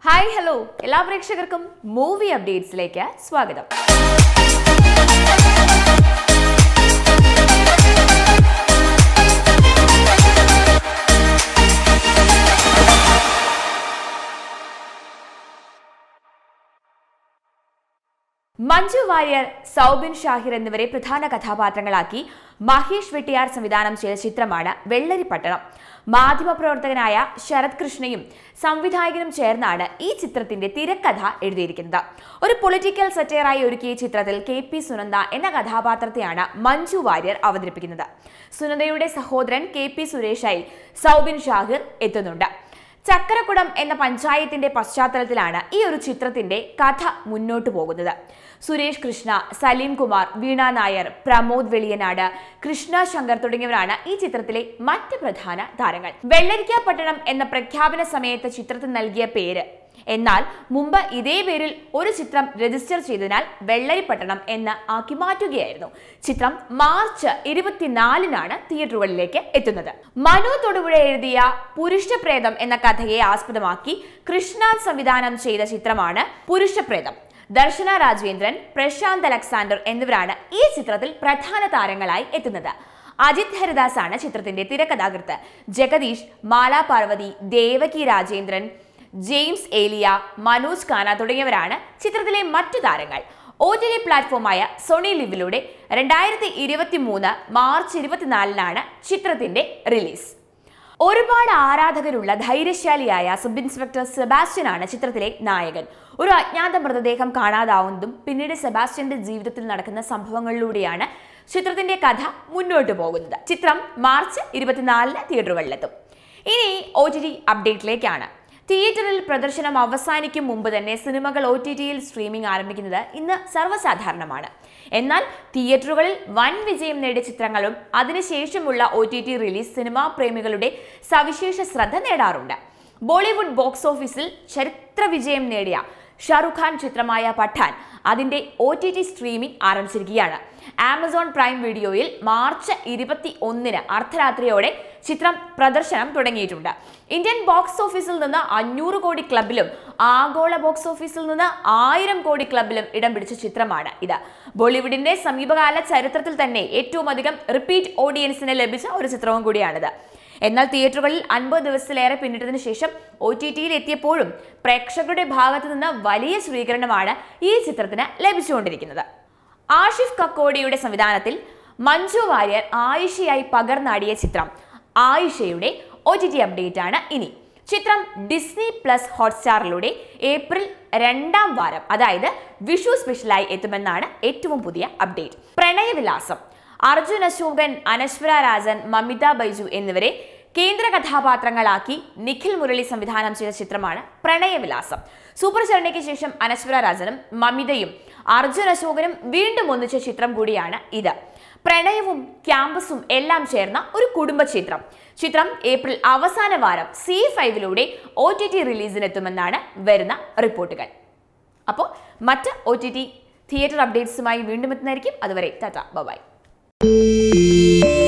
hi hello എല്ലാ പ്രേക്ഷകർക്കും movie അപ്ഡേറ്റ്സിലേക്ക് സ്വാഗതം മഞ്ജു വാര്യർ സൗബിൻ ഷാഹിർ എന്നിവരെ പ്രധാന കഥാപാത്രങ്ങളാക്കി മഹേഷ് വെട്ടിയാർ സംവിധാനം ചെയ്ത ചിത്രമാണ് വെള്ളരിപ്പട്ടണം മാധ്യമപ്രവർത്തകനായ ശരത് കൃഷ്ണയും സംവിധായകനും ചേർന്നാണ് ഈ ചിത്രത്തിന്റെ തിരക്കഥ എഴുതിയിരിക്കുന്നത് ഒരു പൊളിറ്റിക്കൽ സറ്റയറായി ഒരുക്കിയ ചിത്രത്തിൽ കെ പി സുനന്ദ എന്ന കഥാപാത്രത്തെയാണ് മഞ്ജു വാര്യർ അവതരിപ്പിക്കുന്നത് സുനന്ദയുടെ സഹോദരൻ കെ പി സുരേഷായി സൗബിൻ ഷാഹിർ എത്തുന്നുണ്ട് ചക്കരക്കുടം എന്ന പഞ്ചായത്തിന്റെ പശ്ചാത്തലത്തിലാണ് ഈ ഒരു ചിത്രത്തിന്റെ കഥ മുന്നോട്ടു പോകുന്നത് സുരേഷ് കൃഷ്ണ സലീം കുമാർ വീണ നായർ പ്രമോദ് വെളിയനാട് കൃഷ്ണ ശങ്കർ തുടങ്ങിയവരാണ് ഈ ചിത്രത്തിലെ മറ്റ് പ്രധാന താരങ്ങൾ വെള്ളരിക്ക പട്ടണം എന്ന പ്രഖ്യാപന സമയത്ത് ചിത്രത്തിന് നൽകിയ പേര് എന്നാൽ മുമ്പ് ഇതേ പേരിൽ ഒരു ചിത്രം രജിസ്റ്റർ ചെയ്തതിനാൽ വെള്ളരിപ്പട്ടണം എന്ന് ആക്കി മാറ്റുകയായിരുന്നു ചിത്രം മാർച്ച് ഇരുപത്തിനാലിനാണ് തിയേറ്ററുകളിലേക്ക് എത്തുന്നത് മനു തൊടുപുഴ എഴുതിയ പുരുഷപ്രേതം എന്ന കഥയെ ആസ്പദമാക്കി കൃഷ്ണ സംവിധാനം ചെയ്ത ചിത്രമാണ് പുരുഷപ്രേതം ദർശന രാജേന്ദ്രൻ പ്രശാന്ത് അലക്സാണ്ടർ എന്നിവരാണ് ഈ ചിത്രത്തിൽ പ്രധാന താരങ്ങളായി എത്തുന്നത് അജിത് ഹരിദാസ് ആണ് ചിത്രത്തിന്റെ തിരക്കഥാകൃത്ത് ജഗദീഷ് മാല പാർവതി ദേവകി രാജേന്ദ്രൻ ജെയിംസ് ഏലിയ മനോജ് ഖാന തുടങ്ങിയവരാണ് ചിത്രത്തിലെ മറ്റു താരങ്ങൾ ഒ ടി ടി പ്ലാറ്റ്ഫോമായ സോണി ലിവിലൂടെ രണ്ടായിരത്തി ഇരുപത്തി മൂന്ന് മാർച്ച് ഇരുപത്തിനാലിനാണ് ചിത്രത്തിന്റെ റിലീസ് ഒരുപാട് ആരാധകരുള്ള ധൈര്യശാലിയായ സബ് ഇൻസ്പെക്ടർ സെബാസ്റ്റ്യൻ ആണ് ചിത്രത്തിലെ നായകൻ ഒരു അജ്ഞാത മൃതദേഹം കാണാതാവുന്നതും പിന്നീട് സെബാസ്റ്റ്യന്റെ ജീവിതത്തിൽ നടക്കുന്ന സംഭവങ്ങളിലൂടെയാണ് ചിത്രത്തിന്റെ കഥ മുന്നോട്ട് പോകുന്നത് ചിത്രം മാർച്ച് ഇരുപത്തിനാലിന് തിയേറ്ററുകളിലെത്തും ഇനി ഒ ടി ടി അപ്ഡേറ്റിലേക്കാണ് തിയേറ്ററിൽ പ്രദർശനം അവസാനിക്കും മുമ്പ് തന്നെ സിനിമകൾ ഒ ടി ടിയിൽ സ്ട്രീമിംഗ് ആരംഭിക്കുന്നത് ഇന്ന് സർവ്വസാധാരണമാണ് എന്നാൽ തിയേറ്ററുകളിൽ വൻ വിജയം നേടിയ ചിത്രങ്ങളും അതിനുശേഷമുള്ള ഒ ടി ടി റിലീസ് സിനിമാ പ്രേമികളുടെ സവിശേഷ ശ്രദ്ധ നേടാറുണ്ട് ബോളിവുഡ് ബോക്സ് ഓഫീസിൽ ചരിത്ര വിജയം നേടിയ ഷാറുഖ് ഖാൻ ചിത്രമായ പഠാൻ അതിന്റെ ഒ ടി ടി സ്ട്രീമിംഗ് ആരംഭിച്ചിരിക്കുകയാണ് ആമസോൺ പ്രൈം വീഡിയോയിൽ മാർച്ച് ഇരുപത്തി ഒന്നിന് അർദ്ധരാത്രിയോടെ ചിത്രം പ്രദർശനം തുടങ്ങിയിട്ടുണ്ട് ഇന്ത്യൻ ബോക്സ് ഓഫീസിൽ നിന്ന് അഞ്ഞൂറ് കോടി ക്ലബിലും ആഗോള ബോക്സ് ഓഫീസിൽ നിന്ന് ആയിരം കോടി ക്ലബിലും ഇടം പിടിച്ച ചിത്രമാണ് ഇത് ബോളിവുഡിന്റെ സമീപകാല ചരിത്രത്തിൽ തന്നെ ഏറ്റവും അധികം റിപ്പീറ്റ് ഓഡിയൻസിന് ലഭിച്ച ഒരു ചിത്രവും കൂടിയാണിത് എന്നാൽ തിയേറ്ററുകളിൽ അൻപത് ദിവസത്തിലേറെ പിന്നിട്ടതിനു ശേഷം ഒ ടി ടിയിൽ എത്തിയപ്പോഴും പ്രേക്ഷകരുടെ ഭാഗത്തു നിന്ന് വലിയ സ്വീകരണമാണ് ഈ ചിത്രത്തിന് ലഭിച്ചുകൊണ്ടിരിക്കുന്നത് ആഷിഫ് കക്കോടിയുടെ സംവിധാനത്തിൽ മഞ്ജു വാര്യർ ആയിഷയായി പകർന്നാടിയ ചിത്രം ആയിഷയുടെ ഒ ടി ടി അപ്ഡേറ്റ് ആണ് ഇനി ചിത്രം ഡിസ്നി പ്ലസ് ഹോട്ട്സ്റ്റാറിലൂടെ ഏപ്രിൽ രണ്ടാം വാരം അതായത് വിഷു സ്പെഷ്യലായി എത്തുമെന്നാണ് ഏറ്റവും പുതിയ അപ്ഡേറ്റ് പ്രണയവിലാസം അർജുൻ അശോകൻ അനശ്വര രാജൻ മമിത ബൈജു എന്നിവരെ കേന്ദ്ര കഥാപാത്രങ്ങളാക്കി നിഖിൽ മുരളി സംവിധാനം ചെയ്ത ചിത്രമാണ് പ്രണയവിലാസം സൂപ്പർ ചരണയ്ക്ക് ശേഷം അനശ്വര രാജനും മമിതയും അർജുൻ അശോകനും വീണ്ടും ഒന്നിച്ച ചിത്രം കൂടിയാണ് ഇത് പ്രണയവും ക്യാമ്പസും എല്ലാം ചേർന്ന ഒരു കുടുംബ ചിത്രം ചിത്രം ഏപ്രിൽ അവസാന വാരം സി ഫൈവിലൂടെ ഒ ടി ടി റിലീസിനെത്തുമെന്നാണ് വരുന്ന റിപ്പോർട്ടുകൾ അപ്പോൾ മറ്റ് ഒ ടി ടി തിയേറ്റർ അപ്ഡേറ്റ്സുമായി വീണ്ടും എത്തുന്നതായിരിക്കും അതുവരെ ടാറ്റ ബൈ